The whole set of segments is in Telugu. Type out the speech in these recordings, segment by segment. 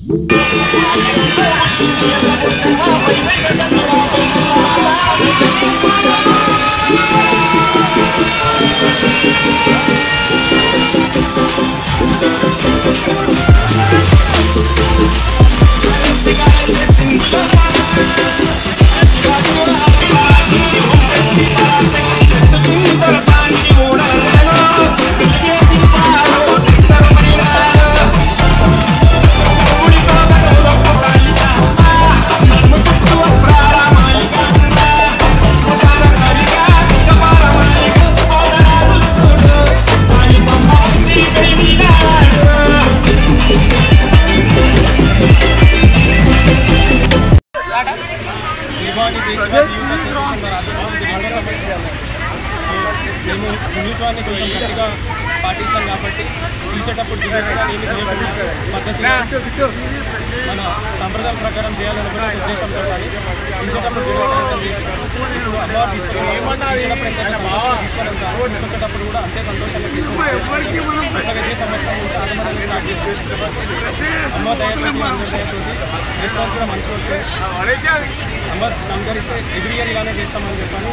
శ్రీభాని దేశవాళీ యూత్ అసోసియేషన్ వారి ఆధ్వర్యంలో ఇది రెండో సంవత్సరం. సో మేము హిందుత్వాన్ని కొంచెం గట్టిగా పాటిస్తాం కాబట్టి తీసేటప్పుడు దిగేట్టుగా ఏమి చేయకుండా పద్ధతిగా మన సంప్రదాయం ప్రకారం చేయాలని కూడా ఉద్దేశంతో కానీ తీసేటప్పుడు దిగేటప్పుడు చేస్తాం ఇప్పుడు అమ్మవారు తీసుకొని తీసేటప్పుడు ఎంత సంతోషంగా తీసుకొని వెళ్తారు తీసుకొచ్చేటప్పుడు కూడా అంతే సంతోషంగా తీసుకొని కొత్తగా ఇదే సంవత్సరం నుంచి ఆగమనాన్ని స్టార్ట్ చేస్తాం అమ్మ దయతోటి అందరి దయతోటి రెస్పాన్స్ కూడా మంచిగా వస్తుంది అమ్మ అందరిస్తే ఎవ్రీ ఇయర్ ఇలానే చేస్తామని చెప్పాను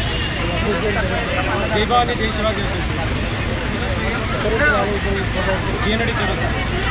జై భవాని జై శివ జై శివ డిఎన్డి చౌరసా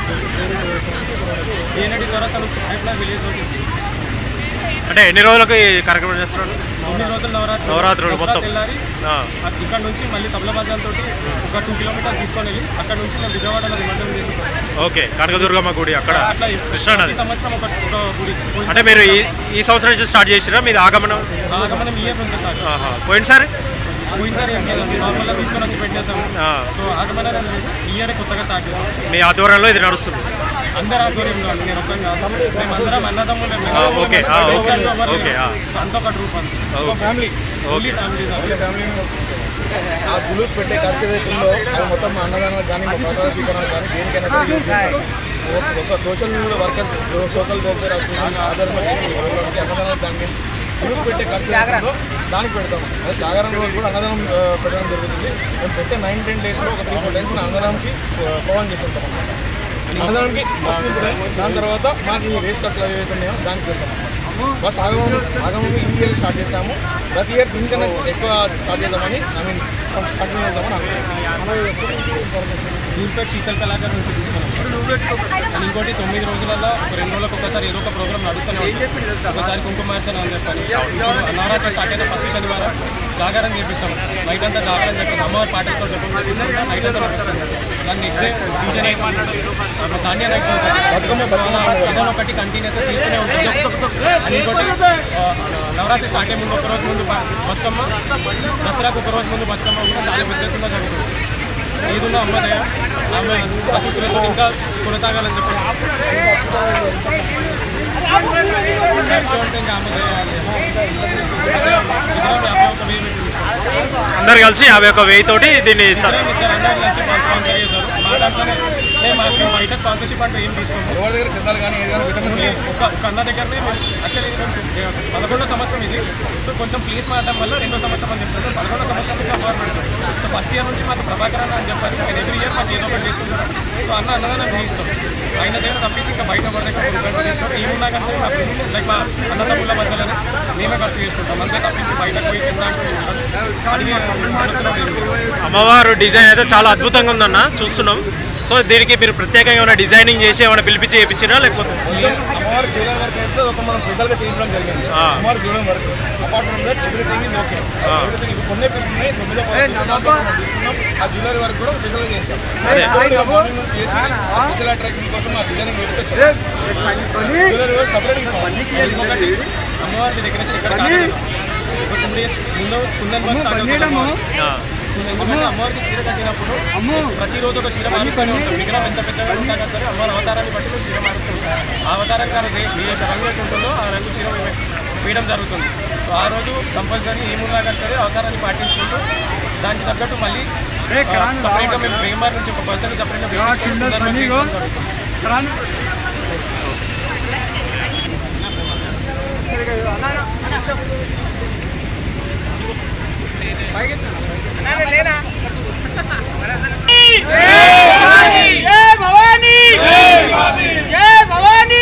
డిఎన్డి చౌరసా నుంచి సాయిప్లా విలేజ్ అవుతుంది అంటే ఎన్ని రోజులకు ఈ కార్యక్రమం చేస్తున్నారు తొమ్మిది రోజులు నవరాత్రి నవరాత్రులు మొత్తం. తెల్లారి ఆ, ఇక్కడ నుంచి మళ్ళీ తబలబాజాల తోటి ఒక టూ కిలోమీటర్స్ తీసుకొని వెళ్ళి అక్కడ నుంచి మేము విజయవాడలో నిమజ్జనం చేసి ఓకే కనకదుర్గమ్మ గుడి అక్కడ అట్లా కృష్ణానది ఈ సంవత్సరం ఒక ఒక గుడి అంటే మీరు ఈ ఈ సంవత్సరం నుంచి స్టార్ట్ చేసిరా మీది ఆగమనం ఆగమనం ఇయర్ నుంచి స్టార్ట్ ఆహా. పోయినసారి పోయినసారి ఏం లేదండి నార్మల్గా తీసుకొని వచ్చి పెట్టేసాము ఆ, సో ఆగమనం ఇయర్ కొత్తగా స్టార్ట్ చేసాం మీ ఆధ్వర్యంలో ఇది నడుస్తుంది అందరు ఆధ్వర్యంలో అండి నేను ఒక్కం కాదు మేము అందరం అన్నదమ్ములు ఆ, ఓకే, ఆ, ఓకే, ఓకే, ఆ. అంత ఒక గ్రూప్ అంత ఫ్యామిలీ ఓన్లీ ఫ్యామిలీ ఆ జులూస్ పెట్టే ఖర్చు ఏదైతే ఉందో అది మొత్తం మా అన్నదానాలకు కానీ మా ప్రసాద స్వీకరణకు కానీ దేనికైనా సరే యూజ్ చేస్తాం. ఒక- ఒక social worker social welfare association ఆధారంగా అన్నదానాలు దానికి జులూస్ పెట్టే ఖర్చు ఏదైతే ఉందో దానికి పెడతాం అదే జాగరణ రోజు కూడా అన్నదానం ఆ, పెట్టడం జరుగుతుంది మేము పెట్టే నైన్ టెన్ డేస్లో ఒక త్రీ ఫోర్ డేస్ మనం అన్నదానంకి ప్రొవైడ్ చేస్తుంటాం అన్నమాట. అన్నదానానికి ఫస్ట్ ఉంటుంది. దాని తర్వాత మాకు ఈ రేట్ కట్లు ఏవైతే ఉన్నాయో దానికి పెడతాం బట్ ఆగమం ఆగమం ఈ ఇయర్ స్టార్ట్ చేసాము ప్రతి ఇయర్ దీనికన్నా ఎక్కువ స్టార్ట్ చేద్దామని ఐ మీన్ కంటిన్యూ చేద్దామని అనుకుంటున్నాం దూర్పేట శీతల కళాకారు నుంచి తీసుకున్నాం అండ్ ఇంకోటి తొమ్మిది రోజులలో ఒక రెండు రోజులకు ఒకసారి ఏదో ఒక ప్రోగ్రామ్ నడుస్తూనే ఉంటుంది ఒకసారి కుంకుమార్చన అని చెప్పని ఇప్పుడు నవరాత్రి స్టార్ట్ అయిన ఫస్ట్ శనివారం జాగారం చేపిస్తాం నైట్ అంతా జాగారం చేస్తాం అమ్మవారి పాటలతో చెప్పకుండా నైట్ అంతా నడుస్తాం దాని నెక్స్ట్ డే పూజ నైట్ అప్పుడు ధాన్య నైట్ ఏదో ఒకటి కంటిన్యూస్ చేస్తూనే ఉంటుంది అండ్ ఇంకోటి ఆ, నవరాత్రి స్టార్ట్ అయ్యే ముందు ఒక రోజు ముందు బ- బతుకమ్మ దసరాకు ఒక రోజు ముందు బతుకమ్మ కూడా చాలా పెద్ద ఎత్తున జరుగుతుంది ఏదున్నా అమ్మ దయ ఆమె ఆశీస్సులతో ఇంకా కొనసాగాలని చెప్పి ఇంకా అమ్మ దయ ఇద్దరం యాభై ఒక్క వెయ్యి పెట్టి తీసుకున్నాం. అందరు కలిసి యాభై ఒక్క వెయ్యి తోటి దీన్ని ఇస్తారు ఇద్దరం ఇద్దరు అందరం కలిసి మాకు స్పాన్సర్ చేశారు మా దాంట్లోనే మేము మా- మేము బయట స్పాన్సర్షిప్ అంటే ఏం తీసుకోము ఎవరి దగ్గర చందాలు కానీ ఏదైనా విటమిన్ ఒక ఒక అన్న దగ్గరనే యాక్చువల్లీ పదకొండో సంవత్సరం ఇది సో కొంచెం ప్లేస్ మారడం వల్ల రెండో సంవత్సరం అని చెప్తారు పదకొండో సంవత్సరం నుంచి అపార్ట్మెంట్ సో ఫస్ట్ ఇయర్ నుంచి మాకు ప్రభాకర్ అన్న అని చెప్పారు నేను ఎవ్రీ ఇయర్ మాకు ఏదో ఒకటి చేసుకుంటాను సో అన్న అన్నదానం చేయిస్తాం ఆయన దగ్గర తప్పించి ఇంకా బయట ఎవరి దగ్గర రూపాయలు తీసుకోవడం ఏమున్నా కానీ సరే మాకు లైక్ మా అన్నదమ్ముల మధ్యలోనే మేమే ఖర్చు చేసుకుంటాం అంతే తప్పించి బయటకు పోయి తినడానికి అడిగే ఆలోచన లేదు అమ్మవారు డిజైన్ అయితే చాలా అద్భుతంగా ఉందన్న చూస్తున్నాం సో దీనికి మీరు ప్రత్యేకంగా ఏమైనా డిజైనింగ్ చేసి ఏమైనా పిలిపించి చేయించినా లేకపోతే అమ్మవారి జ్యువెలరీ వర్క్ అయితే ఒక మనం స్పెషల్గా చేయించడం జరిగింది ఆ. అమ్మవారి jewellery work apart from that everything is okay everything ఇప్పుడు కొన్ని పీపుల్ ఉన్నాయి తొమ్మిదో పదో మనం తీసుకున్నాం ఆ జ్యువెలరీ వర్క్ కూడా స్పెషల్గా చేయించాం మార్నింగ్ నుంచి చేసి ఆ స్పెషల్ అట్రాక్షన్ కోసం ఆ డిజైనింగ్ పెట్టుకొచ్చాం జ్యువెలరీ వర్క్ సపరేట్ ఇంకొకటి అమ్మవారి డెకరేషన్ ఇక్కడ కాదు ఒక టూ డేస్ ముందు కుందన్ వర్క్ స్టార్ట్ అవుతుంది అమ్మవారికి. ఆ, ఎందుకంటే అమ్మవారికి చీర కట్టినప్పుడు ప్రతిరోజు ఒక చీర మారుస్తూనే ఉంటాం విగ్రహం ఎంత పెద్దగా ఉంటా కానీ సరే అమ్మవారి అవతారాన్ని బట్టి మేము చీర మారుస్తుంటాం ఆ అవతారం కానీ ఏ ఏ రంగు అయితే ఉంటుందో ఆ రంగు చీర వే- వేయడం జరుగుతుంది సో ఆ రోజు కంపల్సరీ ఏమున్నా కానీ సరే అవతారాన్ని పాటించుకుంటూ దానికి తగ్గట్టు మళ్ళీ సపరేట్గా మేము ప్రేమర్ నుంచి ఒక పర్సన్ సపరేట్గా జరుగుతుంది జై భవానీ జై భవానీ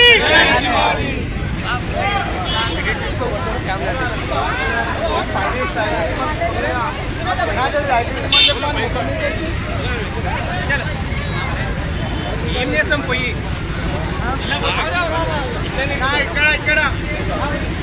ఏం చేసాం పోయి ఇక్కడ ఇక్కడ